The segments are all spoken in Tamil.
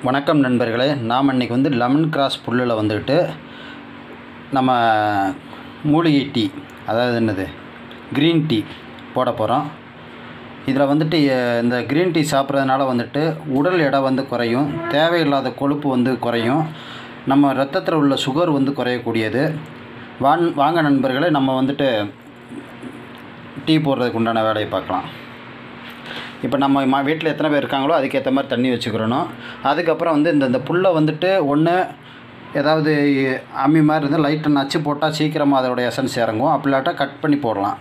வணக்கம் நண்பர்களே நாம் இன்றைக்கி வந்து லெமன் கிராஸ் புல்லில் வந்துக்கிட்டு நம்ம மூலிகை டீ அதாவது என்னது க்ரீன் டீ போட போகிறோம் இதில் வந்துட்டு எ- இந்த க்ரீன் டீ சாப்பிட்றதுனால வந்துட்டு உடல் எடை வந்து குறையும் தேவையில்லாத கொழுப்பு வந்து குறையும் நம்ம ரத்தத்தில் உள்ள சுகர் வந்து குறையக்கூடியது வான் வாங்க நண்பர்களே நம்ம வந்துட்டு டீ போடுறதுக்கு உண்டான வேலையை பார்க்கலாம் இப்போ நம்ம மா வீட்டில் எத்தனை பேர் இருக்காங்களோ அதுக்கேற்ற மாதிரி தண்ணி வச்சுக்கிறணும் அதுக்கப்புறம் வந்து இந்த இந்த புல்லை வந்துட்டு ஒன்று ஏதாவது அம்மி மாதிரி இருந்து லைட்டை நச்சு போட்டால் சீக்கிரமாக அதோட எசன்ஸ் இறங்கும் அப்படி இல்லாட்டா கட் பண்ணி போடலாம்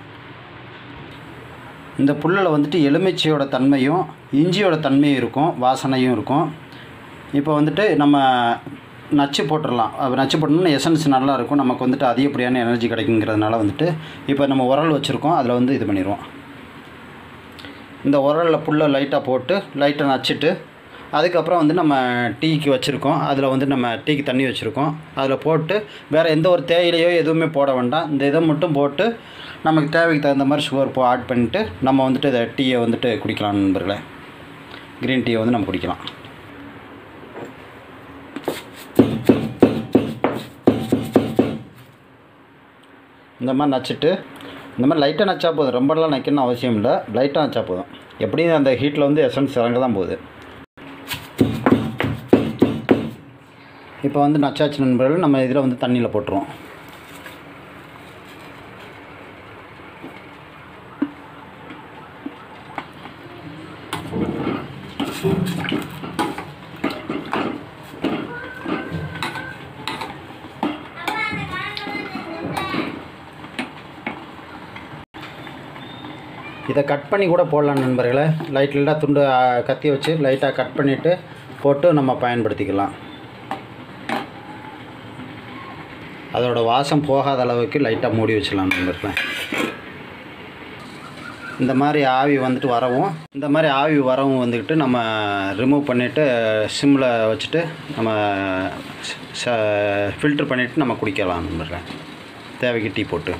இந்த புல்லில் வந்துட்டு எலுமிச்சையோட தன்மையும் இஞ்சியோட தன்மையும் இருக்கும் வாசனையும் இருக்கும் இப்போ வந்துட்டு நம்ம நச்சு போட்டுடலாம் அது நச்சு போட்டோம்னா எசன்ஸ் நல்லா இருக்கும் நமக்கு வந்துட்டு அதிகப்படியான எனர்ஜி கிடைக்குங்கிறதுனால வந்துட்டு இப்போ நம்ம உரல் வச்சுருக்கோம் அதில் வந்து இது பண்ணிடுவோம் இந்த உரலில் புல்லை லைட்டாக போட்டு லைட்டை நச்சுட்டு அதுக்கப்புறம் வந்து நம்ம டீக்கு வச்சுருக்கோம் அதில் வந்து நம்ம டீக்கு தண்ணி வச்சுருக்கோம் அதில் போட்டு வேறு எந்த ஒரு தேயிலையோ எதுவுமே போட வேண்டாம் இந்த இதை மட்டும் போட்டு நமக்கு தேவைக்கு தகுந்த மாதிரி சுகர் போ ஆட் பண்ணிட்டு நம்ம வந்துட்டு இதை டீயை வந்துட்டு குடிக்கலாம் நண்பர்களே க்ரீன் டீயை வந்து நம்ம குடிக்கலாம் இந்த மாதிரி நச்சுட்டு இந்த மாதிரி லைட்டாக நச்சா போதும் ரொம்பலாம் நக்கணும்னு அவசியம் இல்லை லைட்டாக நச்சா போதும் எப்படியும் அந்த ஹீட்டில் வந்து எசன்ஸ் இறங்க தான் போகுது இப்போ வந்து நச்சாச்சு நண்பர்கள் நம்ம இதில் வந்து தண்ணியில் போட்டுருவோம் இதை கட் பண்ணி கூட போடலாம் நண்பர்களே லைட் லைட்டாக துண்டு ஆ, கத்தி வச்சு லைட்டாக கட் பண்ணிவிட்டு போட்டு நம்ம பயன்படுத்திக்கலாம் அதோட வாசம் போகாத அளவுக்கு லைட்டாக மூடி வச்சிடலாம் நண்பர்களே இந்த மாதிரி ஆவி வந்துட்டு வரவும் இந்த மாதிரி ஆவி வரவும் வந்துக்கிட்டு நம்ம ரிமூவ் பண்ணிவிட்டு சிம்மில் வச்சுட்டு நம்ம ஃபில்ட்ரு பண்ணிவிட்டு நம்ம குடிக்கலாம் நண்பர்களே தேவைக்கு டீ போட்டு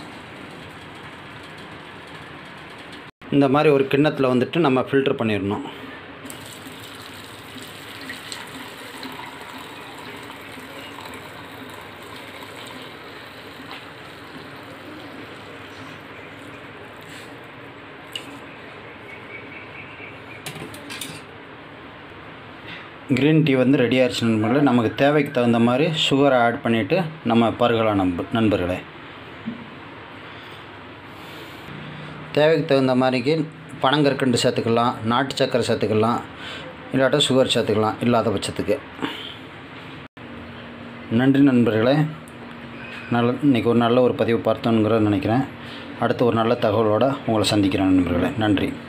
இந்த மாதிரி ஒரு கிண்ணத்தில் வந்துட்டு நம்ம ஃபில்டர் பண்ணிடணும் க்ரீன் டீ வந்து ரெடி ஆயிடுச்சு நண்பர்களே நமக்கு தேவைக்கு தகுந்த மாதிரி சுகரை ஆட் பண்ணிவிட்டு நம்ம பருகலாம் நண்ப நண்பர்களே தேவைக்கு தகுந்த மாதிரிக்கு பனங்கற்கண்டு சேர்த்துக்கலாம் நாட்டு சக்கரை சேர்த்துக்கலாம் இல்லாட்டா சுகர் சேர்த்துக்கலாம் இல்லாத பட்சத்துக்கு நன்றி நண்பர்களே நல்ல இன்றைக்கி ஒரு நல்ல ஒரு பதிவு பார்த்தோங்கிறத நினைக்கிறேன் அடுத்து ஒரு நல்ல தகவலோடு உங்களை சந்திக்கிறேன் நண்பர்களே நன்றி